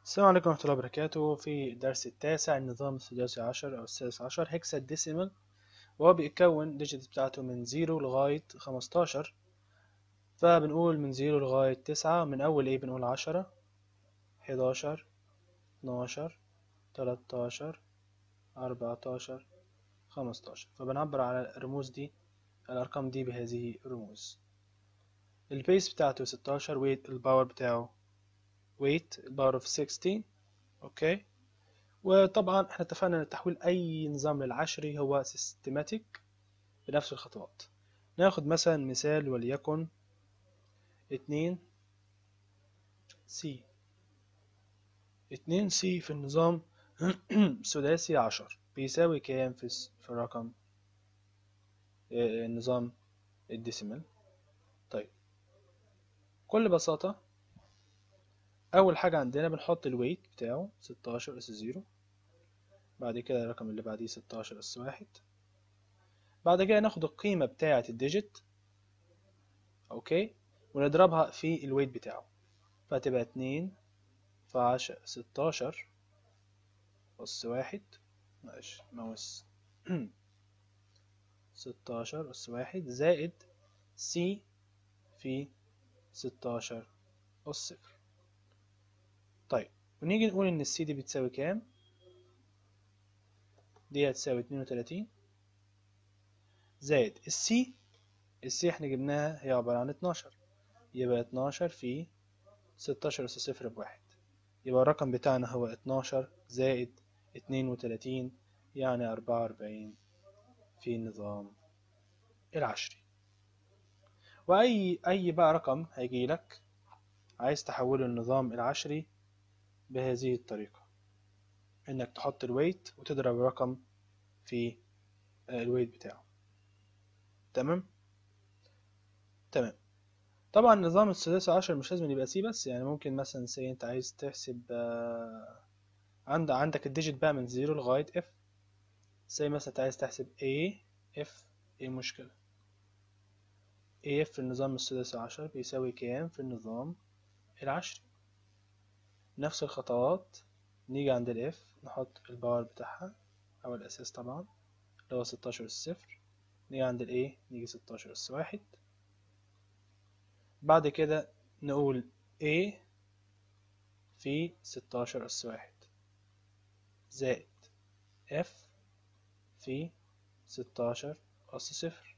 السلام عليكم ورحمة الله وبركاته في الدرس التاسع النظام الثلاثي عشر أو السادس عشر هيكسا ديسيمال وهو بيتكون الديجيت بتاعته من زيرو لغاية خمستاشر فبنقول من زيرو لغاية تسعة من أول إيه بنقول عشرة حداشر اتناشر تلاتاشر أربعتاشر خمستاشر فبنعبر على الرموز دي الأرقام دي بهذه الرموز البيس بتاعته ستاشر ويت الباور بتاعه weight الباور اوف 16 اوكي وطبعا احنا اتفقنا ان تحويل اي نظام للعشري هو سيستماتيك بنفس الخطوات ناخد مثلا مثال وليكن اتنين سي اتنين سي في النظام سداسي عشر بيساوي كام في في الرقم النظام الديسيمال طيب بكل بساطة أول حاجة عندنا بنحط الويت بتاعه ستاشر أس زيرو بعد كده الرقم اللي بعديه ستاشر أس واحد بعد كده ناخد القيمة بتاعة الديجيت أوكي ونضربها في الويت بتاعه فتبقى اتنين في عشرة ستاشر أس واحد معلش ماوس ستاشر أس واحد زائد سي في ستاشر أس صفر طيب ونيجي نقول إن السي دي بتساوي كام؟ دي هتساوي اتنين وتلاتين زائد السي السي احنا جبناها هي عبارة عن اتناشر يبقى اتناشر في ستاشر أس صفر بواحد يبقى الرقم بتاعنا هو اتناشر زائد اتنين وتلاتين يعني أربعة وأربعين في النظام العشري وأي أي بقى رقم هيجيلك عايز تحوله للنظام العشري بهذه الطريقة إنك تحط الويت وتضرب الرقم في الويت بتاعه تمام تمام طبعا نظام السداسي عشر مش لازم يبقى سي بس يعني ممكن مثلا سي انت عايز تحسب عند عندك الديجيت بقى من زيرو لغاية اف سي مثلا انت عايز تحسب A اف ايه المشكلة A اف في النظام السداسي عشر بيساوي كام في النظام العشري نفس الخطوات نيجي عند الاف نحط الباور بتاعها او الاساس طبعا اللي هو ستاشر اس صفر نيجي عند الايه نيجي ستاشر اس واحد بعد كده نقول A في ستاشر اس واحد زائد F في ستاشر أس صفر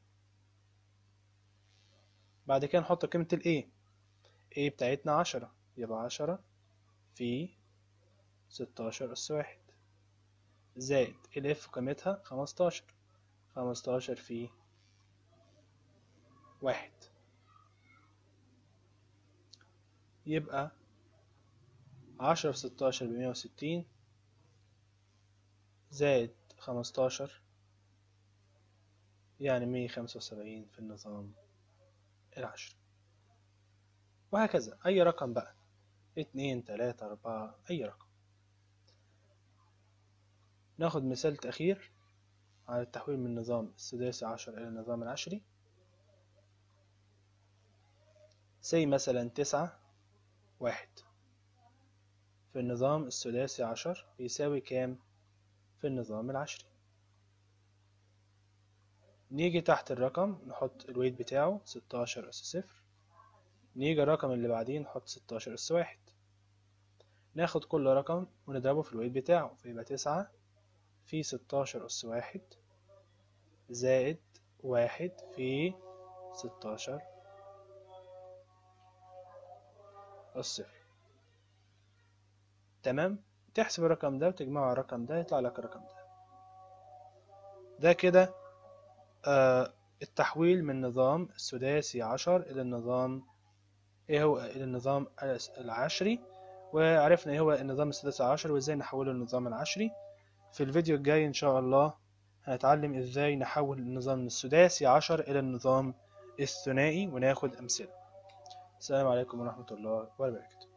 بعد كده نحط قيمة ال A A بتاعتنا عشرة يبقى عشرة في ستاشر أس واحد زائد ال F قيمتها خمستاشر خمستاشر في واحد يبقى عشرة في ستاشر بمية وستين زائد خمستاشر يعني مية خمسة وسبعين في النظام العشري وهكذا أي رقم بقى اتنين تلاتة أربعة أي رقم ناخد مثال أخير على التحويل من النظام السداسي عشر إلى النظام العشري سي مثلا تسعة واحد في النظام السداسي عشر بيساوي كام في النظام العشري نيجي تحت الرقم نحط الويت بتاعه ستاشر أس صفر نيجي الرقم اللي بعديه نحط ستاشر أس واحد ناخد كل رقم ونضربه في الويت بتاعه فيبقى تسعة في ستاشر أس واحد زائد واحد في ستاشر أس صفر تمام تحسب الرقم ده وتجمعه على الرقم ده يطلع لك الرقم ده ده كده آه التحويل من نظام السداسي عشر إلى النظام إيه هو إلى النظام العشري وعرفنا إيه هو النظام السداسي عشر وإزاي نحوله للنظام العشري في الفيديو الجاي إن شاء الله هنتعلم إزاي نحول النظام السداسي عشر إلى النظام الثنائي وناخد أمثلة السلام عليكم ورحمة الله وبركاته